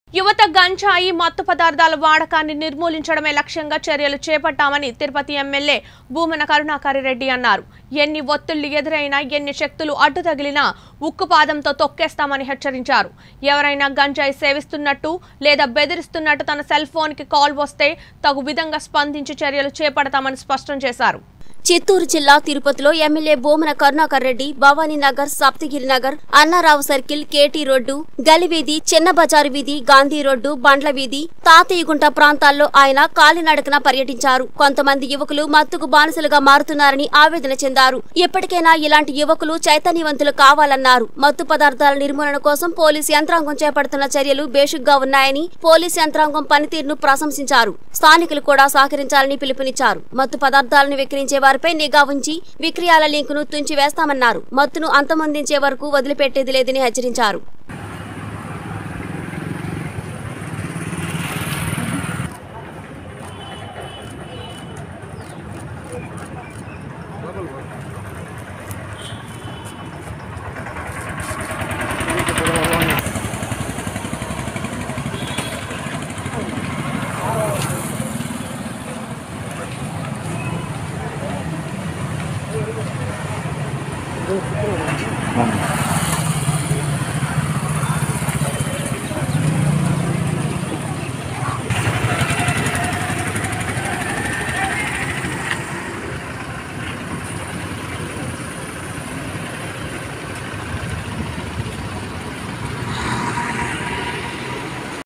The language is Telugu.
యువత గంజాయి మత్తు పదార్థాల వాడకాన్ని నిర్మూలించడమే లక్ష్యంగా చర్యలు చేపట్టామని తిరుపతి ఎమ్మెల్యే భూమన కరుణాకరి రెడ్డి అన్నారు ఎన్ని ఒత్తిళ్లు ఎదురైనా ఎన్ని శక్తులు అడ్డు తగిలినా ఉక్కుపాదంతో తొక్కేస్తామని హెచ్చరించారు ఎవరైనా గంజాయి సేవిస్తున్నట్టు లేదా బెదిరిస్తున్నట్టు తన సెల్ ఫోన్కి కాల్ వస్తే తగు విధంగా స్పందించి చర్యలు చేపడతామని స్పష్టం చేశారు చిత్తూరు జిల్లా తిరుపతిలో MLA Bhumana Karunakar Reddy Bhavani Nagar Saptagiri Nagar Annarao circle KT road గలివీధి చిన్న బజారు వీధి గాంధీ రోడ్డు బండ్ల వీధి తాతయ్యగుంట ప్రాంతాల్లో ఆయన కాలినడకన పర్యటించారు కొంతమంది యువకులు మత్తుకు బానిసలుగా మారుతున్నారని ఆవేదన చెందారు ఇప్పటికైనా ఇలాంటి యువకులు చైతన్యవంతులు కావాలన్నారు మత్తు పదార్థాల నిర్మూలన కోసం పోలీసు యంత్రాంగం చేపడుతున్న చర్యలు బేషుగ్గా ఉన్నాయని పోలీసు యంత్రాంగం పనితీరును ప్రశంసించారు స్థానికులు కూడా సహకరించాలని పిలుపునిచ్చారు మత్తు పదార్థాలను విక్రయించే వారిపై నిఘా ఉంచి విక్రయాల లింకును తుంచి వేస్తామన్నారు మత్తును అంతమొందించే వరకు వదిలిపెట్టేది లేదని హెచ్చరించారు